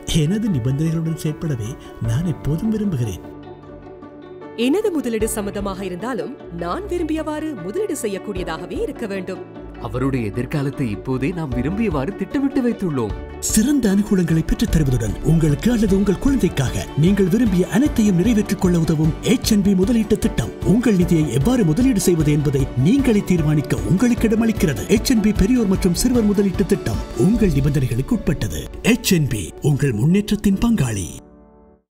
எனது நிபந்தனைகளுடன் செயற்படவே நான் எப்போதும் விரும்புகிறேன் எனது முதலீடு சம்மதமாக இருந்தாலும் நான் விரும்பியவாறு முதலீடு செய்யக்கூடியதாகவே இருக்க வேண்டும் அவருடைய எதிர்காலத்தை இப்போதே நாம் விரும்பியவாறு திட்டமிட்டு வைத்துள்ளோம் சிறந்த அனுகூலங்களை பெற்றுத் தருவதுடன் உங்களுக்கு அல்லது உங்கள் குழந்தைக்காக நீங்கள் விரும்பிய அனைத்தையும் நிறைவேற்றிக் கொள்ள உதவும் HNB முதலீட்டு திட்டம் உங்கள் நிதியை எவ்வாறு முதலீடு செய்வது என்பதை நீங்களே தீர்மானிக்க உங்களுக்கு இடமளிக்கிறது HNB பெரியோர் மற்றும் சிறுவர் முதலீட்டு திட்டம் உங்கள் நிபந்தனைகளுக்கு உட்பட்டது HNB உங்கள் முன்னேற்றத்தின் பங்காளி